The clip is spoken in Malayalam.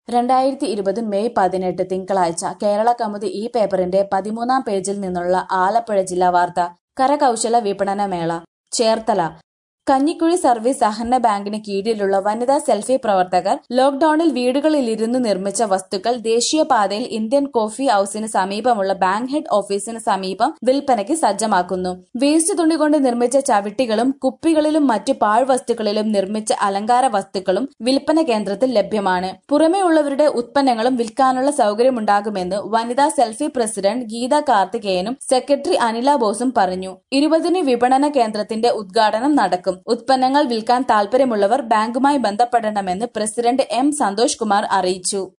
രണ്ടായിരത്തി ഇരുപത് മെയ് പതിനെട്ട് തിങ്കളാഴ്ച കേരള കൗമുദി ഈ പേപ്പറിന്റെ പതിമൂന്നാം പേജിൽ നിന്നുള്ള ആലപ്പുഴ ജില്ലാ വാർത്ത കരകൗശല വിപണന മേള ചേർത്തല കഞ്ഞിക്കുഴി സർവീസ് സഹകരണ ബാങ്കിന് കീഴിലുള്ള വനിതാ സെൽഫി പ്രവർത്തകർ ലോക്ഡൌണിൽ വീടുകളിലിരുന്ന് നിർമ്മിച്ച വസ്തുക്കൾ ദേശീയപാതയിൽ ഇന്ത്യൻ കോഫി ഹൌസിന് സമീപമുള്ള ബാങ്ക് ഹെഡ് ഓഫീസിന് സമീപം വിൽപ്പനയ്ക്ക് സജ്ജമാക്കുന്നു വേസ്റ്റ് തുണി കൊണ്ട് നിർമ്മിച്ച ചവിട്ടികളും കുപ്പികളിലും മറ്റു പാഴ്വസ്തുക്കളിലും നിർമ്മിച്ച അലങ്കാര വസ്തുക്കളും വിൽപ്പന കേന്ദ്രത്തിൽ ലഭ്യമാണ് പുറമേ ഉള്ളവരുടെ ഉത്പന്നങ്ങളും വിൽക്കാനുള്ള സൗകര്യമുണ്ടാകുമെന്ന് വനിതാ സെൽഫി പ്രസിഡന്റ് ഗീത കാർത്തികേയനും സെക്രട്ടറി അനില ബോസും പറഞ്ഞു ഇരുപതിന് വിപണന കേന്ദ്രത്തിന്റെ ഉദ്ഘാടനം നടക്കും ഉത്പന്നങ്ങൾ വിൽക്കാൻ താൽപര്യമുള്ളവർ ബാങ്കുമായി ബന്ധപ്പെടണമെന്ന് പ്രസിഡന്റ് എം സന്തോഷ് കുമാർ അറിയിച്ചു